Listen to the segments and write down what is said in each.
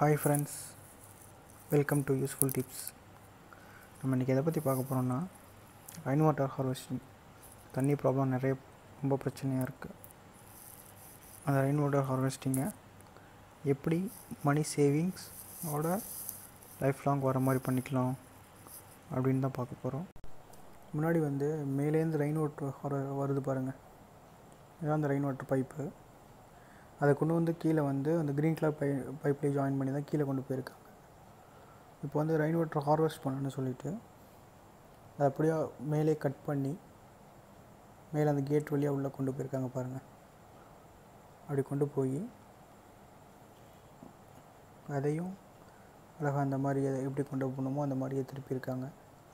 hi friends welcome to useful tips நம்ம இன்றைக்கி எதை பற்றி பார்க்க போகிறோம்னா ரெயின் வாட்டர் ஹார்வெஸ்டிங் தண்ணி ப்ராப்ளம் நிறைய ரொம்ப பிரச்சனையாக இருக்குது அந்த ரெயின் வாட்டர் ஹார்வெஸ்டிங்கை எப்படி மணி சேவிங்ஸோட லைஃப் லாங் வர மாதிரி பண்ணிக்கலாம் அப்படின்னு தான் பார்க்க போகிறோம் முன்னாடி வந்து மேலேருந்து ரெயின் வாட்டர் ஹார் வருது பாருங்கள் இதான் அந்த ரெயின் வாட்டர் பைப்பு அதை கொண்டு வந்து கீழே வந்து அந்த க்ரீன் கலர் பை பைப்லேயே ஜாயின் பண்ணி தான் கீழே கொண்டு போயிருக்காங்க இப்போ வந்து ரெயின் வாட்டர் ஹார்வெஸ்ட் பண்ணணும்னு சொல்லிட்டு அதை அப்படியே மேலே கட் பண்ணி மேலே அந்த கேட் வழியாக உள்ளே கொண்டு போயிருக்காங்க பாருங்கள் அப்படி கொண்டு போய் அதையும் அழகாக அந்த மாதிரி எதை எப்படி கொண்டு போகணுமோ அந்த மாதிரியே திருப்பியிருக்காங்க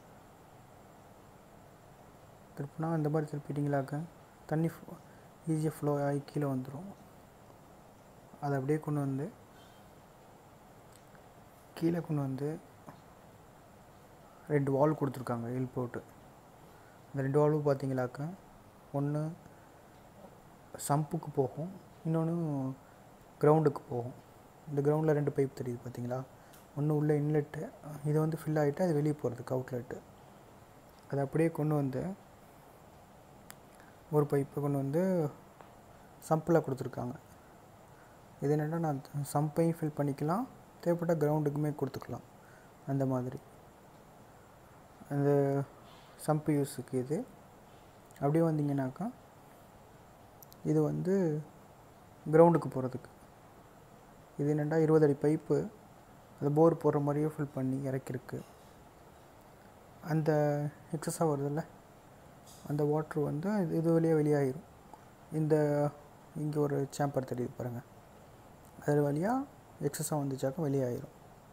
திருப்பினா அந்த மாதிரி திருப்பிட்டீங்களாக்க தண்ணி ஈஸியாக ஃப்ளோ ஆகி கீழே வந்துடும் அதை அப்படியே கொண்டு வந்து கீழே கொண்டு வந்து ரெண்டு வால் கொடுத்துருக்காங்க எல் போட்டு அந்த ரெண்டு வால்வும் பார்த்தீங்களாக்க ஒன்று சம்புக்கு போகும் இன்னொன்று கிரவுண்டுக்கு போகும் இந்த கிரவுண்டில் ரெண்டு பைப் தெரியுது பார்த்தீங்களா ஒன்று உள்ள இன்லெட்டு இது வந்து ஃபில் ஆகிட்டு அது வெளியே போகிறதுக்கு அவுட்லெட்டு அதை அப்படியே கொண்டு வந்து ஒரு பைப்பை கொண்டு வந்து சம்பில் கொடுத்துருக்காங்க இது என்னென்னா நான் சம்பையும் ஃபில் பண்ணிக்கலாம் தேவைப்பட்ட கிரவுண்டுக்குமே கொடுத்துக்கலாம் அந்த மாதிரி அந்த சம்பு யூஸுக்கு இது அப்படியே வந்தீங்கன்னாக்கா இது வந்து கிரவுண்டுக்கு போகிறதுக்கு இது என்னென்னா இருபது அடி பைப்பு அது போர் போடுற மாதிரியே ஃபில் பண்ணி இறக்கிருக்கு அந்த எக்ஸஸாக வருதுல்ல அந்த வாட்ரு வந்து இது இது வழியாக வெளியாகிடும் இந்த இங்கே ஒரு சேம்பர் தெரியுது பாருங்கள் அது வழியாக எக்ஸஸாக வந்துச்சாக்க வெளியாயிரும்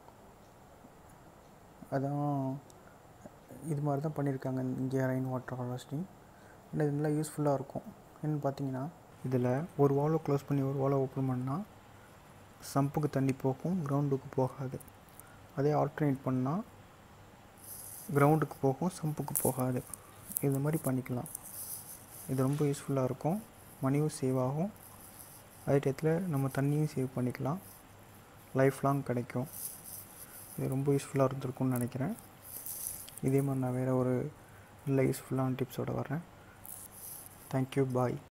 அதான் இது மாதிரி தான் பண்ணியிருக்காங்க இங்கே ரெயின் வாட்டர் ஹார்வெஸ்டிங் ஆனால் இது நல்லா யூஸ்ஃபுல்லாக இருக்கும் என்னென்னு பார்த்தீங்கன்னா இதில் ஒரு வாலை க்ளோஸ் பண்ணி ஒரு வாலை ஓப்பன் பண்ணால் சம்புக்கு தண்ணி போகும் கிரவுண்டுக்கு போகாது அதே ஆல்டர்னேட் பண்ணால் கிரவுண்டுக்கு போகும் சம்புக்கு போகாது இது மாதிரி பண்ணிக்கலாம் இது ரொம்ப யூஸ்ஃபுல்லாக இருக்கும் மணியும் சேவ் ஆகும் அதே டயத்தில் நம்ம தண்ணியும் சேவ் பண்ணிக்கலாம் லைஃப் லாங் கிடைக்கும் இது ரொம்ப யூஸ்ஃபுல்லாக இருந்திருக்கும்னு நினைக்கிறேன் இதே மாதிரி நான் வேறு ஒரு நல்ல யூஸ்ஃபுல்லான டிப்ஸோடு வரேன் தேங்க்யூ பாய்